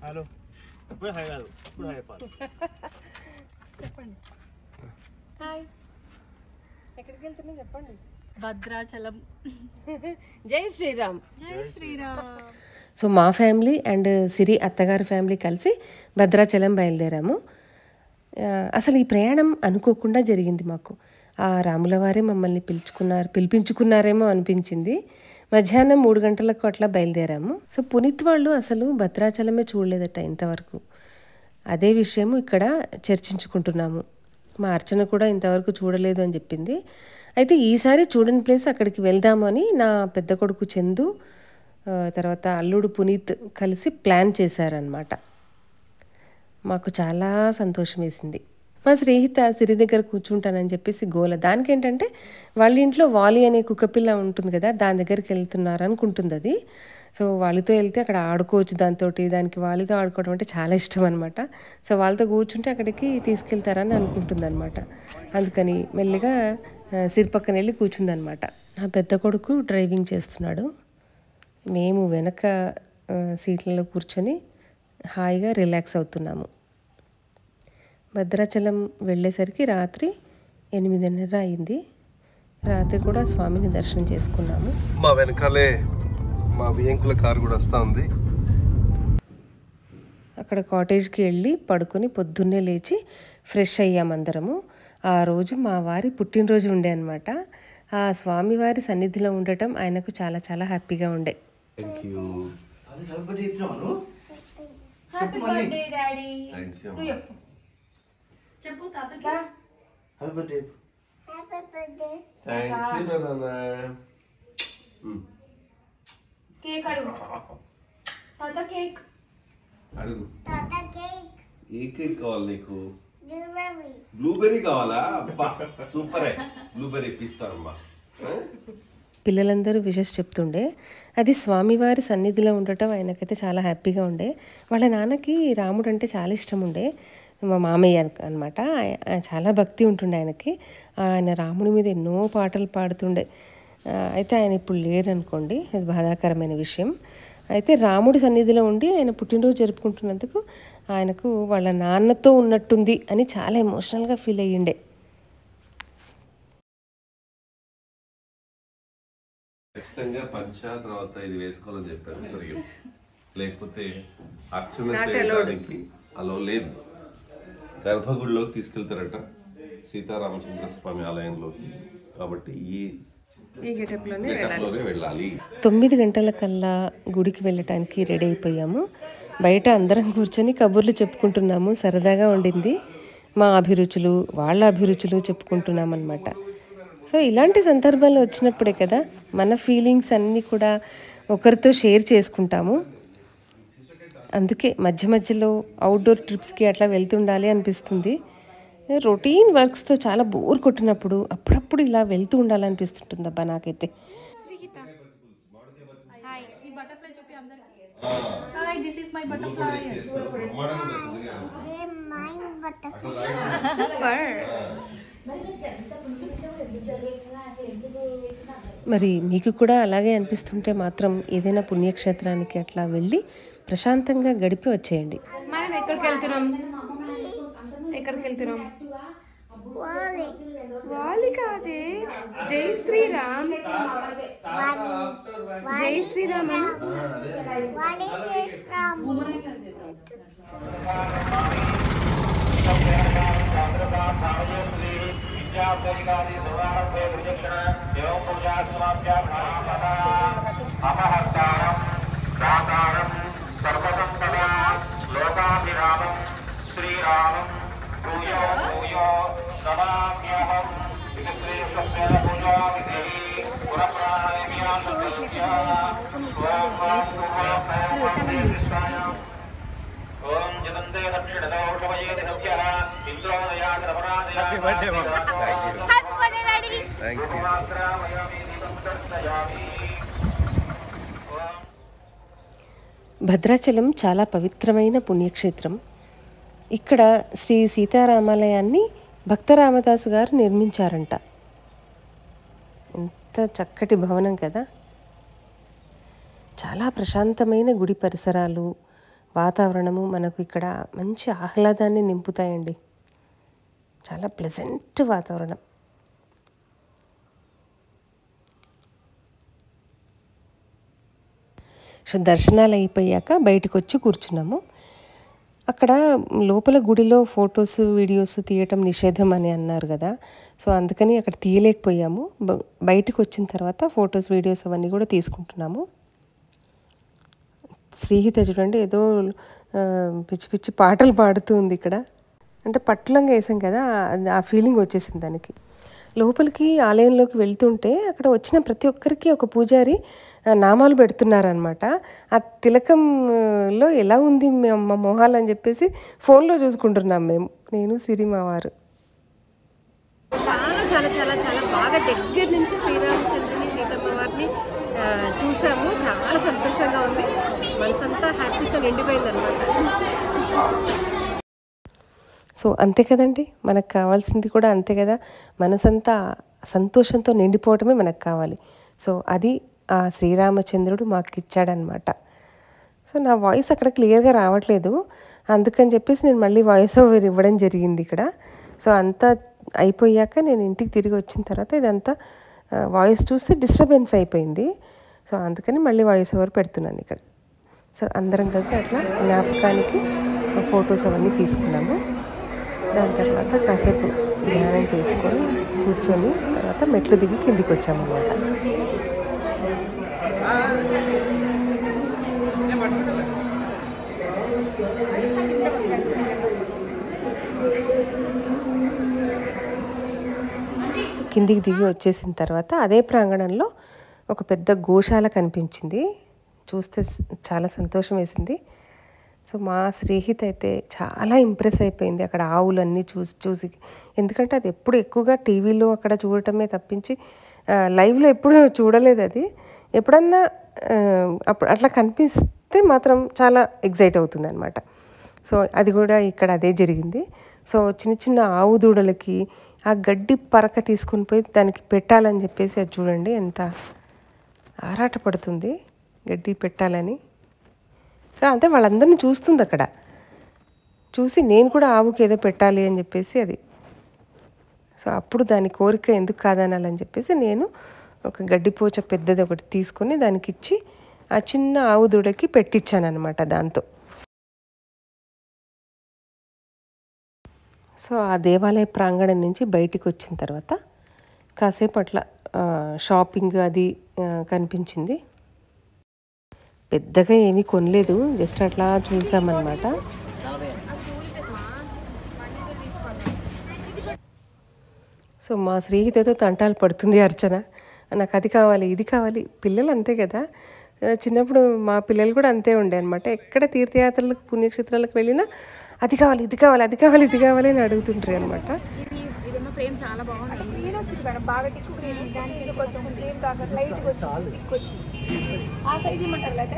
Hello ఇప్పుడు high కాదు ఇప్పుడు హై పాలు చెప్పండి హాయ్ ఎక్కడికి వెళ్తున్నా చెప్పండి భద్రాచలం జై శ్రీరామ్ జై శ్రీరామ్ సో మా ఫ్యామిలీ అండ్ సిరి అత్తగారి ఫ్యామిలీ కలిసి భద్రాచలం బయలుదేరాము ఆ, అసలు ఈ ప్రయాణం అనుకోకుండా జరిగింది మాకు ఆ రాముల వారే మమ్మల్ని పిలుచుకున్నారు పిలిపించుకున్నారేమో అనిపించింది మధ్యాహ్నం మూడు గంటలకు అట్లా బయలుదేరాము సో పునీత్ వాళ్ళు అసలు భద్రాచలమే చూడలేదట ఇంతవరకు అదే విషయము ఇక్కడ చర్చించుకుంటున్నాము మా అర్చన కూడా ఇంతవరకు చూడలేదు అని చెప్పింది అయితే ఈసారి చూడని ప్లేస్ అక్కడికి వెళ్దాము అని నా పెద్ద కొడుకు చందు ఆ, తర్వాత అల్లుడు పునీత్ కలిసి ప్లాన్ చేశారనమాట మాకు చాలా సంతోషం వేసింది మా స్నేహిత సిరి దగ్గర కూర్చుంటానని చెప్పేసి గోల దానికేంటంటే వాళ్ళ ఇంట్లో వాలి అనే కుక్కపిల్ల ఉంటుంది కదా దాని దగ్గరికి వెళ్తున్నారు అనుకుంటుంది అది సో వాళ్ళతో వెళ్తే అక్కడ ఆడుకోవచ్చు దాంతో దానికి వాళ్ళతో ఆడుకోవడం అంటే చాలా ఇష్టం అనమాట సో వాళ్ళతో కూర్చుంటే అక్కడికి తీసుకెళ్తారని అనుకుంటుంది అనమాట అందుకని మెల్లిగా ఆ, సిరి పక్కన వెళ్ళి కూర్చుందనమాట నా పెద్ద కొడుకు డ్రైవింగ్ చేస్తున్నాడు మేము వెనక ఆ, సీట్లలో కూర్చొని హాయిగా రిలాక్స్ అవుతున్నాము భద్రాచలం వెళ్ళేసరికి రాత్రి ఎనిమిదిన్నర అయింది రాత్రి కూడా స్వామిని దర్శనం చేసుకున్నాము మా వెనకాలే మా వియంకుల కారు కూడా వస్తూ ఉంది అక్కడ కాటేజ్కి వెళ్ళి పడుకొని పొద్దున్నే లేచి ఫ్రెష్ అయ్యామందరము ఆ రోజు మా వారి పుట్టినరోజు ఉండే అనమాట ఆ స్వామివారి సన్నిధిలో ఉండటం ఆయనకు చాలా చాలా హ్యాపీగా ఉండే థ్యాంక్ యూ అది కాబట్టి చెప్పినావా నువ్వు happy birthday daddy thank you చెప్పు చెప్పు తాతకి హ్యాపీ బర్త్డే థ్యాంక్ యూ నాన్న కేక్ అడుగు తాత కేక్ అడుగు ఏ కేక్ కావాలి నీకు బ్లూబెర్రీ కావాలా అబ్బా సూపరే బ్లూబెర్రీ ఇప్పిస్తానమ్మా ఆ? పిల్లలందరూ విషెస్ చెప్తుండే అది స్వామివారి సన్నిధిలో ఉండటం ఆయనకైతే చాలా హ్యాపీగా ఉండే వాళ్ళ నాన్నకి రాముడు అంటే చాలా ఇష్టం ఉండే మా మామయ్య అనమాట చాలా భక్తి ఉంటుండే ఆయనకి ఆయన రాముడి మీద ఎన్నో పాటలు పాడుతుండే ఆ, అయితే ఆయన ఇప్పుడు లేరనుకోండి అది బాధాకరమైన విషయం అయితే రాముడి సన్నిధిలో ఉండి ఆయన పుట్టినరోజు జరుపుకుంటున్నందుకు ఆయనకు వాళ్ళ నాన్నతో ఉన్నట్టుంది అని చాలా ఎమోషనల్గా ఫీల్ అయ్యిండే ఖచ్చితంగా పంచ తర్వాత ఇది వేసుకోవాలని చెప్పాను జరిగింది లేకపోతే అర్చన చేయడానికి అలో లేదు గర్భగుడిలోకి తీసుకెళ్తారట సీతారామచంద్ర స్వామి ఆలయంలోకి కాబట్టి ఈ ఈ గెటప్లోనే గెటప్లోనే వెళ్ళాలి తొమ్మిది గంటల కల్లా గుడికి వెళ్ళటానికి రెడీ అయిపోయాము బయట అందరం కూర్చొని కబుర్లు చెప్పుకుంటున్నాము సరదాగా ఉండింది మా అభిరుచులు వాళ్ళ అభిరుచులు చెప్పుకుంటున్నాం అనమాట సో ఇలాంటి సందర్భాలు వచ్చినప్పుడే కదా మన ఫీలింగ్స్ అన్నీ కూడా ఒకరితో షేర్ చేసుకుంటాము అందుకే మధ్య మధ్యలో అవుట్డోర్ ట్రిప్స్కి అట్లా వెళ్తుండాలి అనిపిస్తుంది రొటీన్ వర్క్స్తో చాలా బోర్ కొట్టినప్పుడు అప్పుడప్పుడు ఇలా వెళ్తూ ఉండాలనిపిస్తుంటుంది అబ్బా నాకైతే హాయ్ ఈ బటర్ఫ్లై చెప్పి అందరికి hi this is my butterfly super మరి మీకు కూడా అలాగే అనిపిస్తుంటే మాత్రం ఏదైనా పుణ్యక్షేత్రానికి అట్లా వెళ్ళి ప్రశాంతంగా గడిపి వచ్చేయండి మనం ఎక్కడికి వెళ్తున్నాం ఎక్కడికి వెళ్తున్నాం వాలి కాదే జై శ్రీరామ్ జై శ్రీరామ్ అను. ఓం జగంతే దక్షిణదౌషవయేతి సవ్యః ఇంద్రోదయాదపరాదయా థ్యాంక్ యూ భద్రాచలం చాలా పవిత్రమైన పుణ్యక్షేత్రం ఇక్కడ శ్రీ సీతారామాలయాన్ని భక్త రామదాసు గారు నిర్మించారంట ఎంత చక్కటి భవనం కదా చాలా ప్రశాంతమైన గుడి పరిసరాలు వాతావరణము మనకు ఇక్కడ మంచి ఆహ్లాదాన్ని నింపుతాయండి చాలా ప్లెజెంట్ వాతావరణం సో దర్శనాలు అయిపోయాక బయటకు వచ్చి కూర్చున్నాము అక్కడ లోపల గుడిలో ఫొటోస్ వీడియోస్ తీయటం నిషేధం అని అన్నారు కదా సో అందుకని అక్కడ తీయలేకపోయాము బ- బయటకు వచ్చిన తర్వాత ఫొటోస్ వీడియోస్ అవన్నీ కూడా తీసుకుంటున్నాము శ్రీహిత చూడండి ఏదో ఆ, పిచ్చి పిచ్చి పాటలు పాడుతూ ఉంది ఇక్కడ అంటే పట్టులంగా వేసాం కదా అది ఆ ఫీలింగ్ వచ్చేసింది దానికి లోపలికి ఆలయంలోకి వెళ్తుంటే అక్కడ వచ్చిన ప్రతి ఒక్కరికి ఒక పూజారి ఆ, నామాలు పెడుతున్నారనమాట ఆ తిలకంలో ఎలా ఉంది మే- మా మొహాలు అని చెప్పేసి ఫోన్లో చూసుకుంటున్నాం మేము నేను సిరి మా వారు చాలా చాలా చాలా చాలా బాగా దగ్గర నుంచి శ్రీరామచంద్రుని సీతమ్మ వారిని ఆ, చూసాము చాలా సంతోషంగా ఉంది మనసంతా హ్యాపీతో నిండిపోయింది అనమాట సో అంతే కదండి మనకు కావాల్సింది కూడా అంతే కదా మనసంతా సంతోషంతో నిండిపోవటమే మనకు కావాలి సో అది ఆ శ్రీరామచంద్రుడు మాకు ఇచ్చాడనమాట సో నా వాయిస్ అక్కడ క్లియర్గా రావట్లేదు అందుకని చెప్పేసి నేను మళ్ళీ వాయిస్ ఓవర్ ఇవ్వడం జరిగింది ఇక్కడ సో అంతా అయిపోయాక నేను ఇంటికి తిరిగి వచ్చిన తర్వాత ఇదంతా వాయిస్ చూస్తే డిస్టర్బెన్స్ అయిపోయింది సో అందుకని మళ్ళీ వాయిస్ ఓవర్ పెడుతున్నాను ఇక్కడ సో అందరం కలిసి అట్లా జ్ఞాపకానికి ఫొటోస్ అవన్నీ తీసుకున్నాము దాని తర్వాత కాసేపు ధ్యానం చేసుకొని కూర్చొని తర్వాత మెట్లు దిగి కిందికి వచ్చామన్నమాట కిందికి దిగి వచ్చేసిన తర్వాత అదే ప్రాంగణంలో ఒక పెద్ద గోశాల కనిపించింది చూస్తే స- చాలా సంతోషం వేసింది సో మా శ్రీహిత్ అయితే చాలా ఇంప్రెస్ అయిపోయింది అక్కడ ఆవులన్నీ చూసి చూసి ఎందుకంటే అది ఎప్పుడు ఎక్కువగా టీవీలో అక్కడ చూడటమే తప్పించి ఆ, లైవ్లో ఎప్పుడు చూడలేదు అది ఎప్పుడన్నా ఆ, అప్పుడు అట్లా కనిపిస్తే మాత్రం చాలా ఎగ్జైట్ అవుతుంది అనమాట సో అది కూడా ఇక్కడ అదే జరిగింది సో చిన్న చిన్న ఆవు దూడలకి ఆ గడ్డి పరక తీసుకుని పోయి దానికి పెట్టాలని చెప్పేసి అది చూడండి ఎంత ఆరాట పడుతుంది గడ్డి పెట్టాలని సో అంటే వాళ్ళందరినీ చూస్తుంది అక్కడ చూసి నేను కూడా ఆవుకి ఏదో పెట్టాలి అని చెప్పేసి అది సో అప్పుడు దాని కోరిక ఎందుకు కాదనాలని చెప్పేసి నేను ఒక గడ్డిపోచ పెద్దది ఒకటి తీసుకొని దానికి ఇచ్చి ఆ చిన్న ఆవు దూడకి పెట్టించాను అనమాట దాంతో సో ఆ దేవాలయ ప్రాంగణం నుంచి బయటికి వచ్చిన తర్వాత కాసేపు అట్లా ఆ, షాపింగ్ అది ఆ, కనిపించింది పెద్దగా ఏమీ కొనలేదు జస్ట్ అట్లా చూసామన్నమాట సో మా స్నేహితుతో తంటాలు పడుతుంది అర్చన నాకు అది కావాలి ఇది కావాలి పిల్లలు అంతే కదా ఆ, చిన్నప్పుడు మా పిల్లలు కూడా అంతే ఉండే అనమాట ఎక్కడ తీర్థయాత్రలకు పుణ్యక్షేత్రాలకు వెళ్ళినా అది కావాలి ఇది కావాలి అది కావాలి ఇది కావాలి అని అడుగుతుంటారు అనమాట ఇదేమో ఫ్రేమ్ చాలా బాగుంది గ్రీన్ వచ్చింది మేడం బాగా తిక్కు గ్రీన్ దానికి ఇది కొంచెం గ్రీన్ కాక లైట్ వచ్చింది తిక్కు వచ్చింది ఆ సైజ్ ఇమ్మంటారు లేకపోతే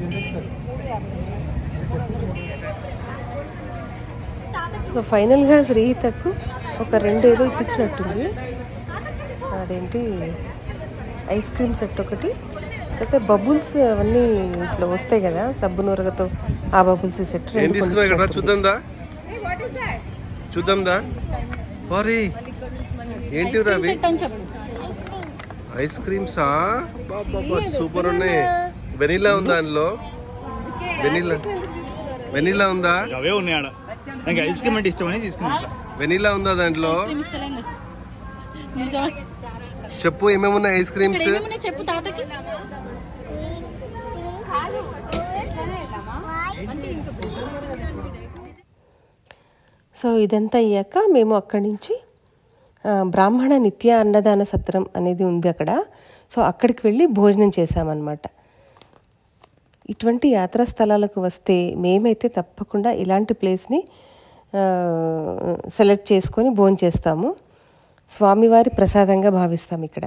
సో ఫైనల్గా శ్రీహితకు ఒక రెండు ఏదో ఇప్పించినట్టుంది అదేంటి ఐస్ క్రీమ్ సెట్ ఒకటి అయితే బబుల్స్ అవన్నీ ఇట్లా వస్తాయి కదా సబ్బు నూరగతో ఆ బబుల్స్ సెట్ ఏం రెండు తీసుకున్నావు ఇక్కడ కొనిచ్చినట్టుంది. చూద్దాం దా చూద్దాం దా సారీ ఏంటి రవి ఐస్ క్రీమ్సా బాబా సూపర్ ఉన్నాయి వెనీలా ఉందా అందులో వెనీలా వెనీలా ఉందా అవే ఉన్నాయి ఆడ నాకు ఐస్ క్రీమ్ అంటే ఇష్టం అని తీసుకున్నా వెనీలా ఉందా దాంట్లో చెప్పు ఏమేమి ఉన్నాయి ఐస్ క్రీమ్స్ చెప్పు తాతకి సో ఇదంతా అయ్యాక మేము అక్కడి నుంచి ఆ, బ్రాహ్మణ నిత్య అన్నదాన సత్రం అనేది ఉంది అక్కడ సో అక్కడికి వెళ్ళి భోజనం చేశామన్నమాట ఇటువంటి యాత్రా స్థలాలకు వస్తే మేమైతే తప్పకుండా ఇలాంటి ప్లేస్ని సెలెక్ట్ చేసుకొని భోజనం చేస్తాము స్వామివారి ప్రసాదంగా భావిస్తాం ఇక్కడ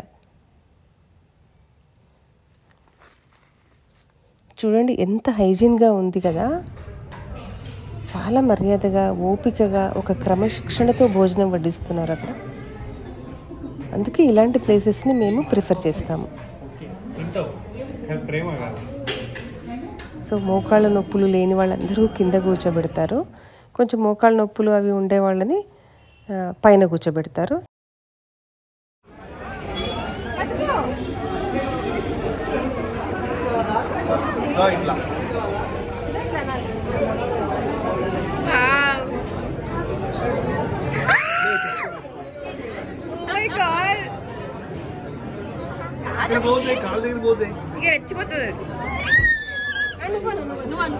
చూడండి ఎంత హైజీన్గా ఉంది కదా చాలా మర్యాదగా ఓపికగా ఒక క్రమశిక్షణతో భోజనం వడ్డిస్తున్నారు అక్కడ అందుకే ఇలాంటి ప్లేసెస్ని మేము ప్రిఫర్ చేస్తాము సో మోకాళ్ళ నొప్పులు లేని వాళ్ళందరూ కింద కూర్చోబెడతారు కొంచెం మోకాళ్ళ నొప్పులు అవి ఉండే వాళ్ళని ఆ, పైన కూర్చోబెడతారు ఇట్లా పోతాయి కాళ్ళ దగ్గర పోతాయి ఇక రెచ్చిపోతుంది అనుకో నువ్వు నువ్వు అను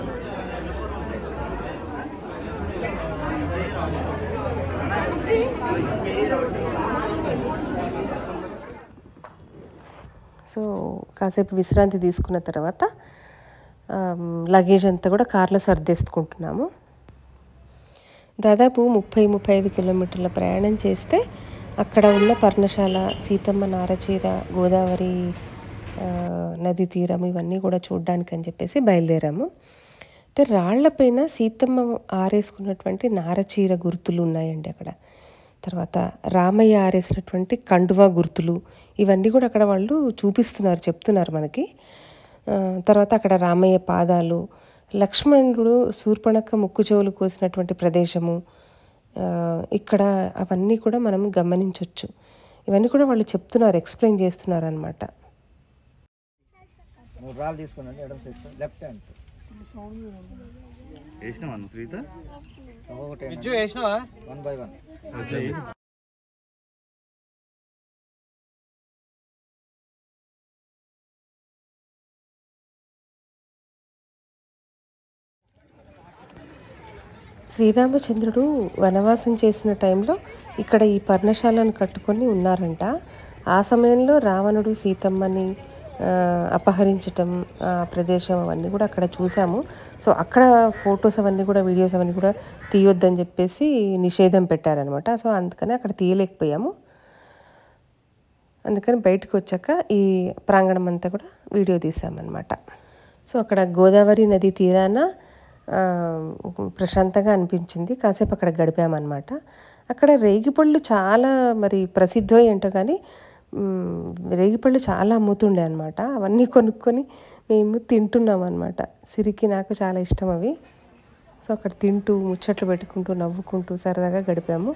సో కాసేపు విశ్రాంతి తీసుకున్న తర్వాత ఆమ్, లగేజ్ అంతా కూడా కార్లో సర్దేసుకుంటున్నాము దాదాపు ముప్పై ముప్పై ఐదు కిలోమీటర్ల ప్రయాణం చేస్తే అక్కడ ఉన్న పర్ణశాల సీతమ్మ నారచీర గోదావరి ఆ, నది తీరం ఇవన్నీ కూడా చూడడానికి అని చెప్పేసి బయలుదేరాము అయితే రాళ్లపైన సీతమ్మ ఆరేసుకున్నటువంటి నారచీర గుర్తులు ఉన్నాయండి అక్కడ తర్వాత రామయ్య ఆరేసినటువంటి కండువా గుర్తులు ఇవన్నీ కూడా అక్కడ వాళ్ళు చూపిస్తున్నారు చెప్తున్నారు మనకి ఆ, తర్వాత అక్కడ రామయ్య పాదాలు లక్ష్మణుడు శూర్పణక్క ముక్కు చెవులు కోసినటువంటి ప్రదేశము ఆ, ఇక్కడ అవన్నీ కూడా మనం గమనించవచ్చు ఇవన్నీ కూడా వాళ్ళు చెప్తున్నారు ఎక్స్ప్లెయిన్ చేస్తున్నారు అనమాట మూడు రాళ్ళు తీసుకోండి ఎడమ చేస్తాం లెఫ్ట్ హ్యాండ్ వేసినావా నువ్వు శ్రీత ఒక్కొక్కటి వన్ బై వన్ శ్రీరామచంద్రుడు వనవాసం చేసిన టైంలో ఇక్కడ ఈ పర్ణశాలను కట్టుకొని ఉన్నారంట ఆ సమయంలో రావణుడు సీతమ్మని ఆ, అపహరించటం ఆ ప్రదేశం అవన్నీ కూడా అక్కడ చూసాము సో అక్కడ ఫొటోస్ అవన్నీ కూడా వీడియోస్ అవన్నీ కూడా తీయొద్దని చెప్పేసి నిషేధం పెట్టారనమాట సో అందుకని అక్కడ తీయలేకపోయాము అందుకని బయటకు వచ్చాక ఈ ప్రాంగణం అంతా కూడా వీడియో తీసామన్నమాట సో అక్కడ గోదావరి నది తీరాన ఆ, ప్రశాంతంగా అనిపించింది కాసేపు అక్కడ గడిపామన్నమాట అక్కడ రేగిపళ్ళు చాలా మరి ప్రసిద్ధో ఏంటో కానీ మ్, రేగిపళ్ళు చాలా అమ్ముతుండే అనమాట అవన్నీ కొనుక్కొని మేము తింటున్నాం అనమాట సిరికి నాకు చాలా ఇష్టం అవి సో అక్కడ తింటూ ముచ్చట్లు పెట్టుకుంటూ నవ్వుకుంటూ సరదాగా గడిపాము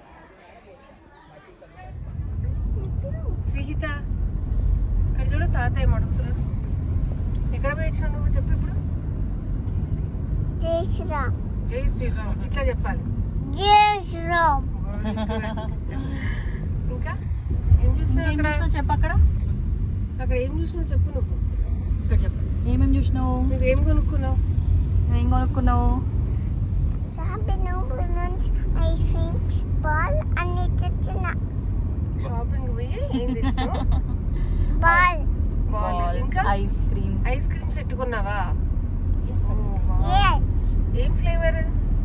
శ్రీహిత అక్కడ చూడు తాతయ్య అడుగుతున్నాడు ఎక్కడ పోయి వచ్చినావు నువ్వు చెప్పు ఇప్పుడు జై శ్రీరామ్ జై శ్రీరామ్ ఇట్లా చెప్పాలి జై శ్రీరామ్ ఇంకా ఏం చూసినావు ఏం అక్కడ చూసినావు చెప్పు అక్కడ అక్కడ ఏం చూసినావు చెప్పు నువ్వు ఇక్కడ చెప్పు ఏమేం చూసినావు నువ్వేం కొనుక్కున్నావు నువ్వేం కొనుక్కున్నావు షాపింగ్ నుంచి ఐస్ క్రీమ్ బాల్ అన్ని తెచ్చిన షాపింగ్ పోయి ఏం తెచ్చినావు బాల్ బాల్ ఇంకా ఐస్ క్రీమ్ ఐస్ క్రీమ్స్ పెట్టుకున్నావా ఎస్ ఏం flavour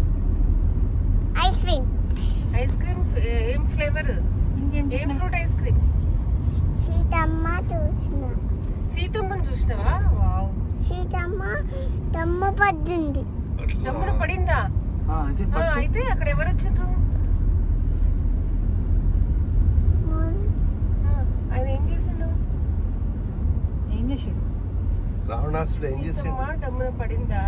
ice cream ice cream ఏం ఫ్లేవర్ ఇంకేం ఏం చూసినావు ఫ్రూట్ ఐస్ క్రీమ్ సీతమ్మ చూసిన సీతమ్మని చూసినావా వావ్ సీతమ్మ తమ్మ పడ్డింది తమ్ముడు పడిందా అయితే ఆ, అయితే అక్కడ ఎవరు వచ్చిండ్రు ఆ, ఆయన ఏం చేసిండు ఏం చేసాడు రావణాసుడు ఏం చేసిండు సీతమ్మ డమ్మున పడిందా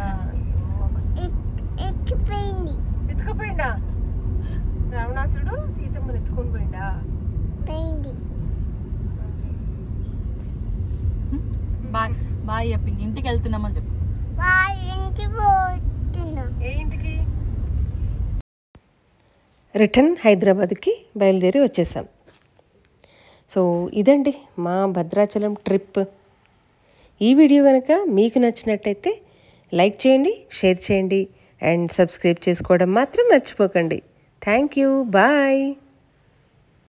ఎక్కిపోయింది ఎత్తుకుపోయిందా రావణాసుడు సీతమ్మని ఎత్తుకొని పోయిందా పోయింది బాయ్ బాయ్ చెప్పి ఇంటికి వెళ్తున్నామని చెప్పు వాళ్ళ ఇంటికి పోతున్నా ఏ ఇంటికి రిటర్న్ హైదరాబాద్కి బయలుదేరి వచ్చేసాం సో ఇదండి మా భద్రాచలం ట్రిప్ ఈ వీడియో కనుక మీకు నచ్చినట్టయితే లైక్ చేయండి షేర్ చేయండి అండ్ సబ్స్క్రైబ్ చేసుకోవడం మాత్రం మర్చిపోకండి థ్యాంక్ యూ బాయ్